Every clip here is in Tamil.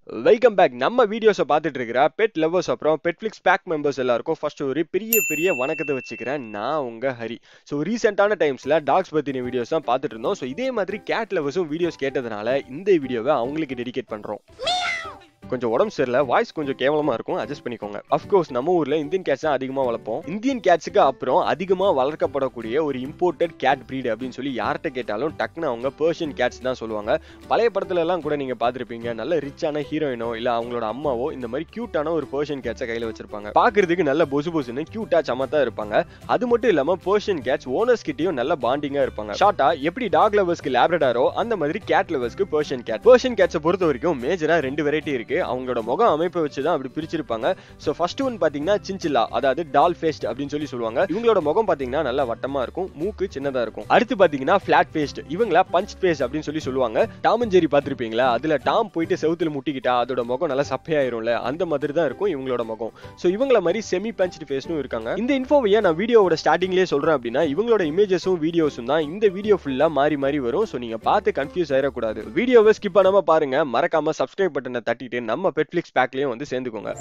வெல்கம் பேக் நம்ம வீடியோஸை பார்த்துட்டு இருக்கிற பெட் லவர்ஸ் அப்புறம் பெட்ஃப்ளிக்ஸ் பேக் மெம்பர்ஸ் எல்லாருக்கும் ஃபர்ஸ்ட் ஒரு பெரிய பெரிய வணக்கத்தை வச்சுக்கிறேன் நான் உங்க ஹரி ஸோ ரீசெண்டான டைம்ஸ்ல டாக்ஸ் பத்தின வீடியோஸ் தான் பார்த்துட்டு இருந்தோம் ஸோ இதே மாதிரி கேட் லவர்ஸும் வீடியோஸ் கேட்டதுனால இந்த வீடியோவை அவங்களுக்கு டெடிகேட் பண்றோம் கொஞ்சம் உடம்பு சரியில்லை வாய்ஸ் கொஞ்சம் கேவலமா இருக்கும் அட்ஜஸ்ட் பண்ணிக்கோங்க அஃப்கோர்ஸ் நம்ம ஊர்ல இந்தியன் கேட்ஸ் தான் அதிகமா வளர்ப்போம் இந்தியன் கேட்ஸுக்கு அப்புறம் அதிகமா வளர்க்கப்படக்கூடிய ஒரு இம்போர்ட்டட் கேட் breed அப்படின்னு சொல்லி யார்கிட்ட கேட்டாலும் டக்குன்னு அவங்க பர்ஷியன் கேட்ஸ் தான் சொல்லுவாங்க பழைய படத்துல எல்லாம் கூட நீங்க பார்த்திருப்பீங்க நல்ல ரிச்சான ஹீரோயினோ இல்ல அவங்களோட அம்மாவோ இந்த மாதிரி கியூட்டான ஒரு பர்ஷியன் கேட்ஸை கையில வச்சிருப்பாங்க பாக்குறதுக்கு நல்ல பொசு பொசுன்னு கியூட்டா சமத்தா இருப்பாங்க அது மட்டும் இல்லாம பர்ஷியன் கேட்ஸ் ஓனர்ஸ் கிட்டயும் நல்ல பாண்டிங்கா இருப்பாங்க ஷார்ட்டா எப்படி டாக் லவர்ஸ்க்கு லேப்ரடாரோ அந்த மாதிரி கேட் லவர்ஸ்க்கு பர்ஷியன் கேட் பர்ஷியன் கேட்ஸை பொறுத்த வரைக்கும் மேஜரா ரெண்டு வெரைட்டி இருக்கு அவங்களோட முக அமைப்பை வச்சு தான் அப்படி பிரிச்சிருப்பாங்க ஸோ ஃபர்ஸ்ட் ஒன் பாத்தீங்கன்னா சின்சில்லா அதாவது டால் ஃபேஸ்ட் அப்படின்னு சொல்லி சொல்லுவாங்க இவங்களோட முகம் பாத்தீங்கன்னா நல்லா வட்டமா இருக்கும் மூக்கு சின்னதா இருக்கும் அடுத்து பாத்தீங்கன்னா ஃபிளாட் ஃபேஸ்ட் இவங்கள பஞ்ச் ஃபேஸ் அப்படின்னு சொல்லி சொல்லுவாங்க டாம் அண்ட் ஜெரி பார்த்திருப்பீங்களா அதுல டாம் போயிட்டு செவுத்துல முட்டிக்கிட்டா அதோட முகம் நல்லா சப்பையாயிரும்ல அந்த மாதிரி தான் இருக்கும் இவங்களோட முகம் ஸோ இவங்கள மாதிரி செமி பஞ்ச் ஃபேஸ்னும் இருக்காங்க இந்த இன்ஃபோவையை நான் வீடியோவோட ஸ்டார்டிங்லேயே சொல்றேன் அப்படின்னா இவங்களோட இமேஜஸும் வீடியோஸும் தான் இந்த வீடியோ ஃபுல்லா மாறி மாறி வரும் ஸோ நீங்க பார்த்து கன்ஃபியூஸ் ஆயிடக்கூடாது வீடியோவை ஸ்கிப் பண்ணாம பாருங்க மறக்காம சப்ஸ்கிரைப் பட்டனை தட்டிட்டு நம்ம பெட்ஃபிளிக்ஸ் பேக்லயும் வந்து சேர்ந்துக்கோங்க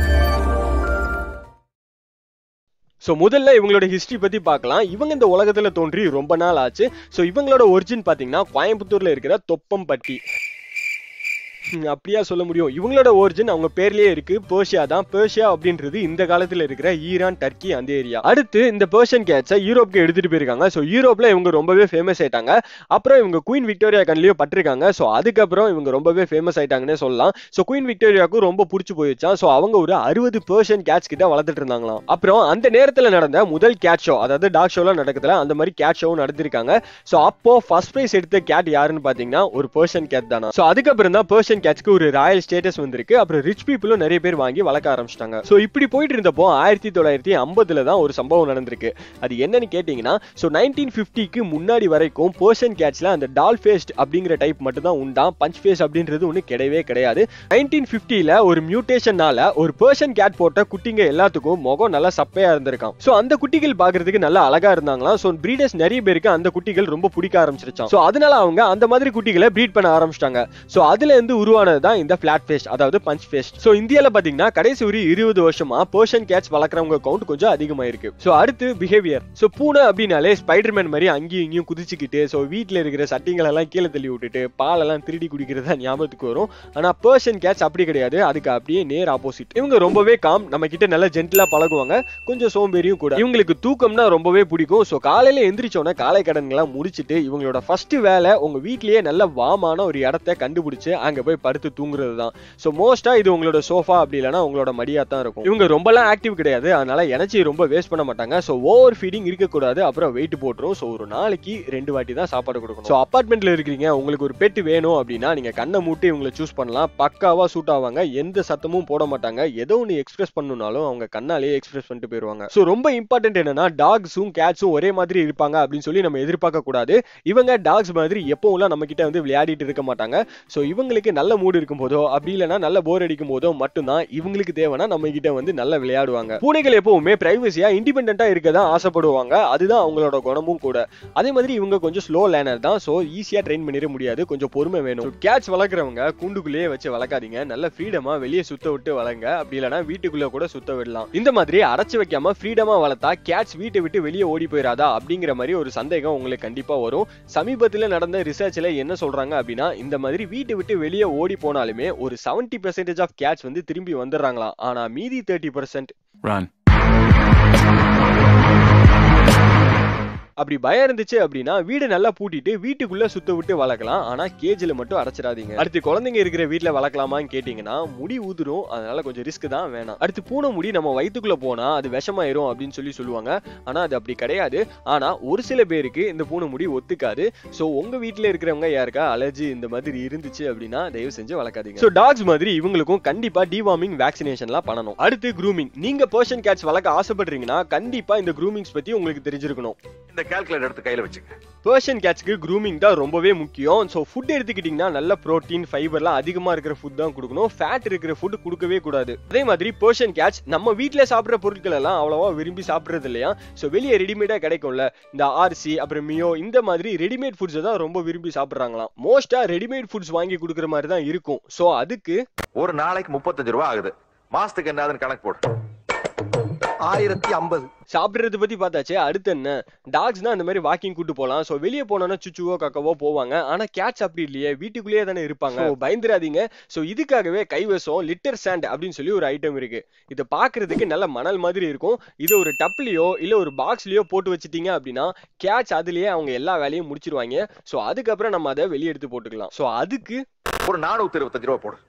ஸோ முதல்ல இவங்களோட ஹிஸ்டரி பத்தி பார்க்கலாம் இவங்க இந்த உலகத்துல தோன்றி ரொம்ப நாள் ஆச்சு ஸோ இவங்களோட ஒரிஜின் பாத்தீங்கன்னா கோயம்புத்தூர்ல இருக்கிற தொப்பம்பட்டி ஹம், அப்படியா சொல்ல முடியும் இவங்களோட ஒரிஜின் அவங்க பேர்லயே இருக்கு பேர்ஷியா தான் பேர்ஷியா அப்படின்றது இந்த காலத்துல இருக்கிற ஈரான் டர்க்கி அந்த ஏரியா அடுத்து இந்த பர்ஷியன் கேட்ஸை யூரோப்க்கு எடுத்துட்டு போயிருக்காங்க ஸோ யூரோப்ல இவங்க ரொம்பவே ஃபேமஸ் ஆயிட்டாங்க அப்புறம் இவங்க குயின் விக்டோரியா கண்லயும் பட்டிருக்காங்க ஸோ அதுக்கப்புறம் இவங்க ரொம்பவே ஃபேமஸ் ஆயிட்டாங்கன்னே சொல்லலாம் ஸோ குயின் விக்டோரியாவுக்கும் ரொம்ப பிடிச்சி போயிடுச்சான் ஸோ அவங்க ஒரு அறுபது பர்ஷியன் கேட்ஸ் கிட்ட வளர்த்துட்டு இருந்தாங்களாம் அப்புறம் அந்த நேரத்துல நடந்த முதல் கேட் ஷோ அதாவது டாக் ஷோலாம் நடக்குதுல அந்த மாதிரி கேட் ஷோவும் நடத்திருக்காங்க ஸோ அப்போ ஃபர்ஸ்ட் பிரைஸ் எடுத்த கேட் யாருன்னு பாத்தீங்கன்னா ஒரு பர்ஷியன் கேட் தானா ஸோ அதுக்கப்புறம் தான் பர்ஷியன் கேட்ஸ்க்கு ஒரு ராயல் ஸ்டேட்டஸ் வந்திருக்கு அப்புறம் ரிச் பீப்புளும் நிறைய பேர் வாங்கி வளர்க்க ஆரம்பிச்சிட்டாங்க ஸோ இப்படி போயிட்டு இருந்தப்போ ஆயிரத்தி தொள்ளாயிரத்தி ஐம்பதுல தான் ஒரு சம்பவம் நடந்திருக்கு அது என்னன்னு கேட்டீங்கன்னா ஸோ நைன்டீன் ஃபிஃப்டிக்கு முன்னாடி வரைக்கும் பர்ஷியன் கேட்ஸ்ல அந்த டால் ஃபேஸ்ட் அப்படிங்கிற டைப் மட்டும் தான் உண்டா பஞ்ச் ஃபேஸ் அப்படின்றது ஒன்று கிடையவே கிடையாது நைன்டீன் ஃபிஃப்டியில் ஒரு மியூட்டேஷனால ஒரு பர்ஷியன் கேட் போட்ட குட்டிங்க எல்லாத்துக்கும் முகம் நல்லா சப்பையா இருந்திருக்காம் ஸோ அந்த குட்டிகள் பார்க்கறதுக்கு நல்லா அழகா இருந்தாங்களாம் ஸோ பிரீடர்ஸ் நிறைய பேருக்கு அந்த குட்டிகள் ரொம்ப பிடிக்க ஆரம்பிச்சிருச்சாம் ஸோ அதனால அவங்க அந்த மாதிரி குட்டிகளை ப்ரீட் பண்ண ஆரம்பிச்சிட்டாங்க ஸோ அதுல இருந்து உருவானது தான் இந்த ஃபிளாட் ஃபேஸ்ட் அதாவது பஞ்ச் ஃபேஸ்ட் ஸோ இந்தியால பாத்தீங்கன்னா கடைசி ஒரு இருபது வருஷமா பர்ஷியன் கேட்ஸ் வளர்க்குறவங்க கவுண்ட் கொஞ்சம் அதிகமாயிருக்கு ஸோ அடுத்து பிஹேவியர் ஸோ பூனை அப்படின்னாலே ஸ்பைடர்மேன் மாதிரி அங்கேயும் இங்கேயும் குதிச்சுக்கிட்டு ஸோ வீட்டில் இருக்கிற சட்டிங்களை எல்லாம் கீழே தள்ளி விட்டுட்டு பாலெல்லாம் திருடி குடிக்கிறதா ஞாபகத்துக்கு வரும் ஆனா பர்ஷியன் கேட்ஸ் அப்படி கிடையாது அதுக்கு அப்படியே நேர் ஆப்போசிட் இவங்க ரொம்பவே காம் நம்ம கிட்ட நல்லா ஜென்டிலா பழகுவாங்க கொஞ்சம் சோம்பேறியும் கூட இவங்களுக்கு தூக்கம்னா ரொம்பவே பிடிக்கும் ஸோ காலையில எந்திரிச்சோன்னே காலை கடன்கள்லாம் முடிச்சிட்டு இவங்களோட ஃபர்ஸ்ட் வேலை உங்க வீட்லயே நல்ல வாமான ஒரு இடத்த கண்டுபிடிச்சு அங்க போய் படுத்து தூங்குறது தான் ஸோ மோஸ்டா இது உங்களோட சோஃபா அப்படி இல்லைன்னா உங்களோட மடியா தான் இருக்கும் இவங்க ரொம்பலாம் ஆக்டிவ் கிடையாது அதனால எனர்ஜி ரொம்ப வேஸ்ட் பண்ண மாட்டாங்க ஸோ ஓவர் ஃபீடிங் இருக்கக்கூடாது அப்புறம் வெயிட் போட்டுரும் ஸோ ஒரு நாளைக்கு ரெண்டு வாட்டி தான் சாப்பாடு கொடுக்கணும் ஸோ அப்பார்ட்மெண்ட்ல இருக்கிறீங்க உங்களுக்கு ஒரு பெட் வேணும் அப்படின்னா நீங்க கண்ணை மூட்டி இவங்களை சூஸ் பண்ணலாம் பக்காவா சூட் ஆவாங்க எந்த சத்தமும் போட மாட்டாங்க ஏதோ ஒன்று எக்ஸ்பிரஸ் பண்ணணும்னாலும் அவங்க கண்ணாலேயே எக்ஸ்பிரஸ் பண்ணிட்டு போயிருவாங்க ஸோ ரொம்ப இம்பார்ட்டன்ட் என்னன்னா டாக்ஸும் கேட்ஸும் ஒரே மாதிரி இருப்பாங்க அப்படின்னு சொல்லி நம்ம எதிர்பார்க்க கூடாது இவங்க டாக்ஸ் மாதிரி எப்பவும் நம்ம கிட்ட வந்து விளையாடிட்டு இருக்க மாட்டாங்க ஸோ இவங்களுக்கு நல்ல மூடு இருக்கும் போதோ அப்படி இல்லைன்னா நல்ல போர் அடிக்கும் போதோ மட்டும்தான் இவங்களுக்கு தேவைன்னா நம்ம கிட்ட வந்து நல்லா விளையாடுவாங்க பூனைகள் எப்பவுமே பிரைவசியா இண்டிபெண்டா இருக்க தான் ஆசைப்படுவாங்க அதுதான் அவங்களோட குணமும் கூட அதே மாதிரி இவங்க கொஞ்சம் ஸ்லோ லேனர் தான் ஸோ ஈஸியா ட்ரெயின் பண்ணிட முடியாது கொஞ்சம் பொறுமை வேணும் கேட்ஸ் வளர்க்குறவங்க கூண்டுக்குள்ளேயே வச்சு வளர்க்காதீங்க நல்ல ஃப்ரீடமா வெளியே சுத்த விட்டு வளங்க அப்படி இல்லைன்னா வீட்டுக்குள்ள கூட சுத்த விடலாம் இந்த மாதிரி அடைச்சு வைக்காம ஃப்ரீடமா வளர்த்தா கேட்ஸ் வீட்டை விட்டு வெளியே ஓடி போயிடாதா அப்படிங்கிற மாதிரி ஒரு சந்தேகம் உங்களுக்கு கண்டிப்பா வரும் சமீபத்துல நடந்த ரிசர்ச்ல என்ன சொல்றாங்க அப்படின்னா இந்த மாதிரி வீட்டை விட்டு வெளியே ஓடி போனாலுமே ஒரு செவன்டி பெர்சென்டேஜ் ஆஃப் கேட்ஸ் வந்து திரும்பி வந்துடுறாங்களாம் ஆனா மீதி தேர்ட்டி பர்சன்ட் Run. அப்படி பயம் இருந்துச்சு அப்படின்னா வீடு நல்லா பூட்டிட்டு வீட்டுக்குள்ள சுத்த விட்டு வளர்க்கலாம் ஆனா கேஜ்ல மட்டும் அடைச்சிடாதீங்க அடுத்து குழந்தைங்க இருக்கிற வீட்ல வளர்க்கலாமான்னு கேட்டீங்கன்னா முடி ஊதுரும் அதனால கொஞ்சம் ரிஸ்க் தான் வேணாம் அடுத்து பூனை முடி நம்ம வயித்துக்குள்ள போனா அது விஷமாயிரும் அப்படின்னு சொல்லி சொல்லுவாங்க ஆனா அது அப்படி கிடையாது ஆனா ஒரு சில பேருக்கு இந்த பூனை முடி ஒத்துக்காது சோ உங்க வீட்ல இருக்கிறவங்க யாருக்கா அலர்ஜி இந்த மாதிரி இருந்துச்சு அப்படின்னா தயவு செஞ்சு வளர்க்காதீங்க சோ டாக்ஸ் மாதிரி இவங்களுக்கும் கண்டிப்பா டிவார்மிங் வேக்சினேஷன்லாம் பண்ணணும் அடுத்து க்ரூமிங் நீங்க பர்ஷன் கேட்ஸ் வளர்க்க ஆசைப்படுறீங்கன்னா கண்டிப்பா இந்த க்ரூமிங்ஸ் பத்தி உங்களுக்கு தெரிஞ்சிருக்கணும் இந்த இந்த கால்குலேட்டர் எடுத்து கையில வச்சுங்க பர்ஷியன் கேட்ஸ்க்கு க்ரூமிங் தான் ரொம்பவே முக்கியம் ஸோ ஃபுட் எடுத்துக்கிட்டிங்கன்னா நல்ல ப்ரோட்டீன் ஃபைபர்லாம் அதிகமாக இருக்கிற ஃபுட் தான் கொடுக்கணும் ஃபேட் இருக்கிற ஃபுட் கொடுக்கவே கூடாது அதே மாதிரி பர்ஷியன் கேட்ச் நம்ம வீட்டில் சாப்பிட்ற பொருட்கள் எல்லாம் அவ்வளோவா விரும்பி சாப்பிட்றது இல்லையா ஸோ வெளியே ரெடிமேடாக கிடைக்கும்ல இந்த ஆர்சி அப்புறம் மியோ இந்த மாதிரி ரெடிமேட் ஃபுட்ஸை தான் ரொம்ப விரும்பி சாப்பிட்றாங்களாம் மோஸ்ட்டாக ரெடிமேட் ஃபுட்ஸ் வாங்கி கொடுக்குற மாதிரி தான் இருக்கும் ஸோ அதுக்கு ஒரு நாளைக்கு முப்பத்தஞ்சு ரூபா ஆகுது மாசத்துக்கு என்னதுன்னு கணக்கு போடு ஆயிரத்தி ஐம்பது சாப்பிட்றது பத்தி பார்த்தாச்சு அடுத்து என்ன டாக்ஸ்னா அந்த மாதிரி வாக்கிங் கூட்டு போகலாம் ஸோ வெளியே போனோம்னா சுச்சுவோ கக்கவோ போவாங்க ஆனா கேட்ச் அப்படி இல்லையே வீட்டுக்குள்ளேயே தானே இருப்பாங்க So, பயந்துராதீங்க ஸோ இதுக்காகவே கைவசம் லிட்டர் சாண்ட் அப்படின்னு சொல்லி ஒரு ஐட்டம் இருக்கு இதை பார்க்கிறதுக்கு நல்ல மணல் மாதிரி இருக்கும் இது ஒரு டப்லயோ இல்ல ஒரு பாக்ஸ்லயோ போட்டு வச்சிட்டீங்க அப்படின்னா கேட்ச் அதுலயே அவங்க எல்லா வேலையும் முடிச்சிருவாங்க ஸோ அதுக்கப்புறம் நம்ம அதை வெளியே எடுத்து போட்டுக்கலாம் ஸோ அதுக்கு ஒரு நானூத்தி இருபத்தஞ்சு ரூபா போடு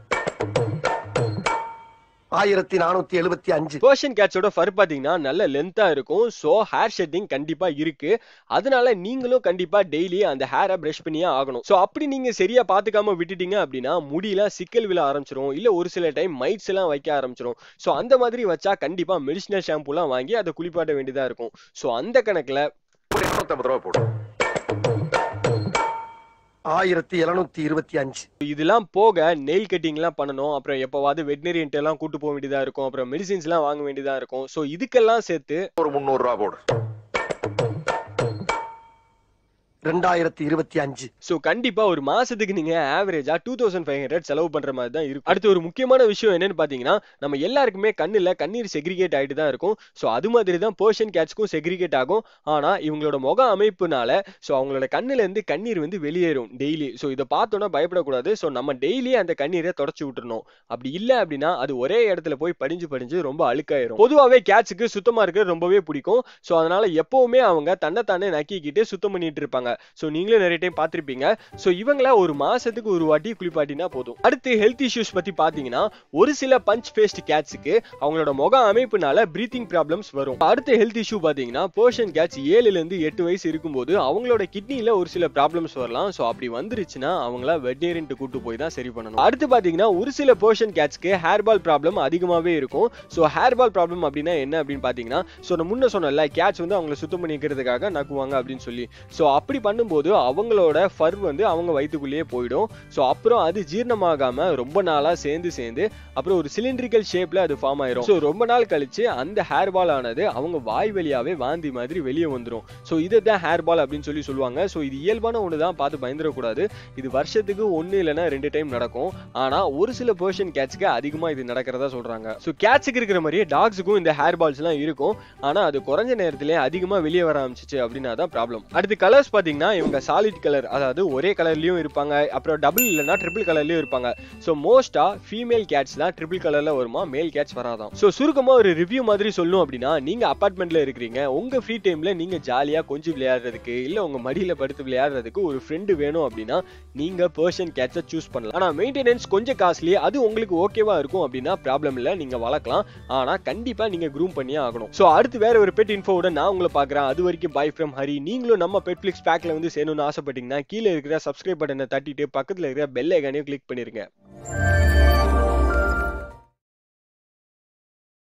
ஆயிரத்தி நானூத்தி எழுபத்தி அஞ்சு பர்ஷியன் கேட்ஸோட ஃபர் பார்த்தீங்கன்னா நல்ல லென்த்தா இருக்கும் ஸோ ஹேர் ஷெட்டிங் கண்டிப்பா இருக்கு அதனால நீங்களும் கண்டிப்பா டெய்லி அந்த ஹேரை பிரஷ் பண்ணியே ஆகணும் ஸோ அப்படி நீங்க சரியா பாத்துக்காம விட்டுட்டீங்க அப்படின்னா முடியெல்லாம் சிக்கல் விழ ஆரம்பிச்சிரும் இல்ல ஒரு சில டைம் மைட்ஸ் எல்லாம் வைக்க ஆரம்பிச்சிரும் ஸோ அந்த மாதிரி வச்சா கண்டிப்பா மெடிசினல் ஷாம்புலாம் வாங்கி அதை குளிப்பாட்ட வேண்டியதா இருக்கும் ஸோ அந்த கணக்குல ஒரு இருநூத்தி ஐம்பது ரூபா போடு ஆயிரத்தி எழுநூத்தி இருபத்தி அஞ்சு இதெல்லாம் போக நெயில் கட்டிங்லாம் பண்ணணும் அப்புறம் எப்போவாது வெட்டினரியன்ட்டு எல்லாம் கூட்டு போக வேண்டியதா இருக்கும் அப்புறம் மெடிசின்ஸ்லாம் வாங்க வேண்டியதா இருக்கும் ஸோ இதுக்கெல்லாம் சேர்த்து ஒரு முந்நூறு ரூபா போடு ரெண்டாயிரத்தி இருபத்தி அஞ்சு ஸோ கண்டிப்பா ஒரு மாசத்துக்கு நீங்க ஆவரேஜா டூ தௌசண்ட் ஃபைவ் ஹண்ட்ரட் செலவு பண்ற மாதிரி தான் இருக்கும் அடுத்து ஒரு முக்கியமான விஷயம் என்னன்னு பாத்தீங்கன்னா நம்ம எல்லாருக்குமே கண்ணுல கண்ணீர் செக்ரிகேட் ஆயிட்டு தான் இருக்கும் ஸோ அது மாதிரி தான் பர்ஷியன் கேட்ஸ்க்கும் செக்ரிகேட் ஆகும் ஆனா இவங்களோட முக அமைப்புனால ஸோ அவங்களோட கண்ணுல இருந்து கண்ணீர் வந்து வெளியேறும் டெய்லி ஸோ இதை பார்த்தோன்னா பயப்படக்கூடாது ஸோ நம்ம டெய்லி அந்த கண்ணீரை தொடச்சி விட்டுறணும் அப்படி இல்லை அப்படின்னா அது ஒரே இடத்துல போய் படிஞ்சு படிஞ்சு ரொம்ப அழுக்காயிரும் பொதுவாகவே கேட்ஸுக்கு சுத்தமா இருக்கிறது ரொம்பவே பிடிக்கும் ஸோ அதனால எப்பவுமே அவங்க தன்னைத்தானே நக்கிக்கிட்டு சுத்தம் பண்ணிட்டு இருப்பாங்க ஸோ நீங்களே நிறைய டைம் பார்த்திருப்பீங்க ஸோ இவங்கள ஒரு மாசத்துக்கு ஒரு வாட்டி குளிப்பாட்டினா போதும் அடுத்து ஹெல்த் இஷ்யூஸ் பத்தி பாத்தீங்கன்னா ஒரு சில பஞ்ச் பேஸ்ட் கேட்ஸுக்கு அவங்களோட முக அமைப்புனால பிரீத்திங் ப்ராப்ளம்ஸ் வரும் அடுத்த ஹெல்த் இஷ்யூ பாத்தீங்கன்னா போர்ஷன் கேட்ஸ் ஏழுல இருந்து எட்டு வயசு இருக்கும்போது அவங்களோட கிட்னில ஒரு சில ப்ராப்ளம்ஸ் வரலாம் ஸோ அப்படி வந்துருச்சுன்னா அவங்கள வெட்டேரியன்ட்டு கூட்டு போய் தான் சரி பண்ணணும் அடுத்து பாத்தீங்கன்னா ஒரு சில போர்ஷன் கேட்ஸ்க்கு ஹேர் பால் ப்ராப்ளம் அதிகமாவே இருக்கும் ஸோ ஹேர் பால் ப்ராப்ளம் அப்படின்னா என்ன அப்படின்னு பாத்தீங்கன்னா ஸோ நான் முன்ன சொன்னல கேட்ச் வந்து அவங்கள சுத்தம் பண்ணிக்கிறதுக்காக நக்குவாங்க அப்படின்னு சொல்லி ஸோ அப்படி பண்ணும்போது அவங்களோட ஃபர் வந்து அவங்க வயிற்றுக்குள்ளேயே போயிடும் ஸோ அப்புறம் அது ஜீரணமாகாம ரொம்ப நாளா சேர்ந்து சேர்ந்து அப்புறம் ஒரு சிலிண்ட்ரிக்கல் ஷேப்ல அது ஃபார்ம் ஆயிரும் ஸோ ரொம்ப நாள் கழிச்சு அந்த ஹேர் பால் ஆனது அவங்க வாய் வழியாவே வாந்தி மாதிரி வெளியே வந்துடும் ஸோ இதை தான் ஹேர் பால் அப்படின்னு சொல்லி சொல்லுவாங்க ஸோ இது இயல்பான ஒன்று தான் பார்த்து பயந்துடக்கூடாது இது வருஷத்துக்கு ஒன்று இல்லைன்னா ரெண்டு டைம் நடக்கும் ஆனா ஒரு சில பர்ஷன் கேட்ஸ்க்கு அதிகமா இது நடக்கிறதா சொல்றாங்க ஸோ கேட்ஸுக்கு இருக்கிற மாதிரியே டாக்ஸுக்கும் இந்த ஹேர் பால்ஸ் எல்லாம் இருக்கும் ஆனா அது குறைஞ்ச நேரத்திலே அதிகமா வெளியே வர ஆரம்பிச்சிச்சு அப்படின்னா தான் ப்ராப்ளம் அடுத்து கலர்ஸ் பாத்தீங்கன்னா இவங்க சாலிட் கலர் அதாவது ஒரே கலர்லயும் இருப்பாங்க அப்புறம் டபுள் இல்லைன்னா ட்ரிபிள் கலர்லயும் இருப்பாங்க ஸோ மோஸ்டா ஃபீமேல் கேட்ஸ் தான் ட்ரிபிள் கலர்ல வருமா மேல் கேட்ஸ் வராதான் ஸோ சுருக்கமா ஒரு ரிவ்யூ மாதிரி சொல்லணும் அப்படின்னா நீங்க அபார்ட்மெண்ட்ல இருக்கிறீங்க உங்க ஃப்ரீ டைம்ல நீங்க ஜாலியா கொஞ்சம் விளையாடுறதுக்கு இல்ல உங்க மடியில படுத்து விளையாடுறதுக்கு ஒரு ஃப்ரெண்டு வேணும் அப்படின்னா நீங்க பர்ஷன் கேட்சை சூஸ் பண்ணலாம் ஆனா மெயின்டெனன்ஸ் கொஞ்சம் காஸ்ட்லி அது உங்களுக்கு ஓகேவா இருக்கும் அப்படின்னா ப்ராப்ளம் இல்ல நீங்க வளர்க்கலாம் ஆனா கண்டிப்பா நீங்க க்ரூம் பண்ணியே ஆகணும் ஸோ அடுத்து வேற ஒரு பெட் இன்ஃபோவோட நான் உங்களை பாக்குறேன் அது வரைக்கும் பை ஃப்ரம் ஹரி நீங்களும் நம்ம பெட்ஃபிளிக்ஸ் பேக்ல வந்து சேரணும்னு ஆசைப்பட்டீங்கன்னா கீழே இருக்கிற சப்ஸ்கிரைப் பட்டனை தட்டிட்டு பக்கத்துல இருக்கிற பெல் ஐக்கானையும் கிளிக் பண்ணிருங்க